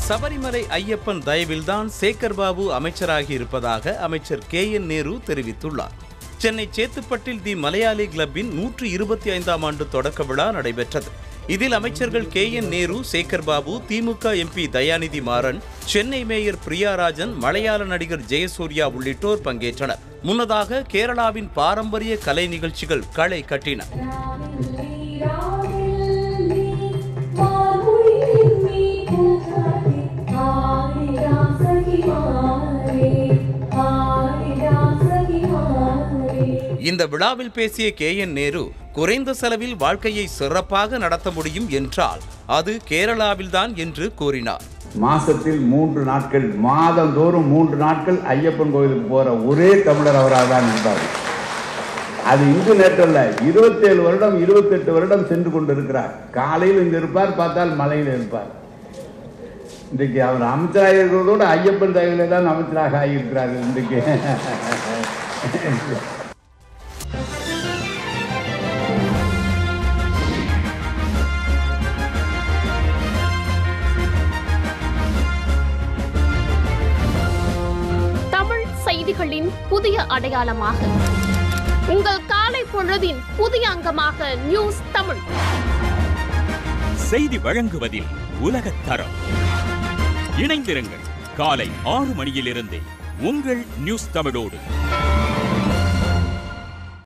சபரிமலை ஐயப்பன் தயவில்தான் சேகர் பாபு அமைச்சராகி இருப்பதாக அமைச்சர் K N Nehru தெரிவித்துள்ளார் சென்னை சேத்துப்பட்டில் தி மலையாளி கிளப்பின் நூற்று இருபத்தி ஐந்தாம் ஆண்டு தொடக்க விழா நடைபெற்றது இதில் அமைச்சர்கள் K N Nehru Sekar Babu DMK MP Dayanidhi Maran Chennai mayor Priya Rajan மலையாள நடிகர் ஜெயசூர்யா உள்ளிட்டோர் பங்கேற்றனர் முன்னதாக கேரளாவின் பாரம்பரிய கலை நிகழ்ச்சிகள் களை கட்டின இந்த விழாவில் பேசிய கே என் நேரு குறைந்த செலவில் வாழ்க்கையை சிறப்பாக நடத்த முடியும் என்றால் அது கேரளாவில்தான் என்று கூறினார் மாசத்தில் மூன்று நாட்கள் மாதந்தோறும் மூன்று நாட்கள் ஐயப்பன் கோயிலுக்கு போற ஒரே தமிழர் அவராக தான் இருந்தார் அது இங்கு நேற்றல்ல இருபத்தேழு வருடம் இருபத்தெட்டு வருடம் சென்று கொண்டிருக்கிறார் காலையில் இங்க இருப்பார் பார்த்தால் மலையில் இருப்பார் இன்றைக்கு அவர் அமைச்சராக இருக்கிறதோடு ஐயப்பன் தயவிலே தான் அமைச்சராக ஆகியிருக்கிறார் இன்றைக்கு தமிழ் செய்திகளின் புதிய அடையாளமாக உங்கள் காலை பொழுதின் புதிய அங்கமாக நியூஸ் தமிழ் செய்தி வழங்குவதில் உலகத் தரம் இணைந்திருங்கள் காலை ஆறு மணியிலிருந்தே உங்கள் நியூஸ் தமிழோடு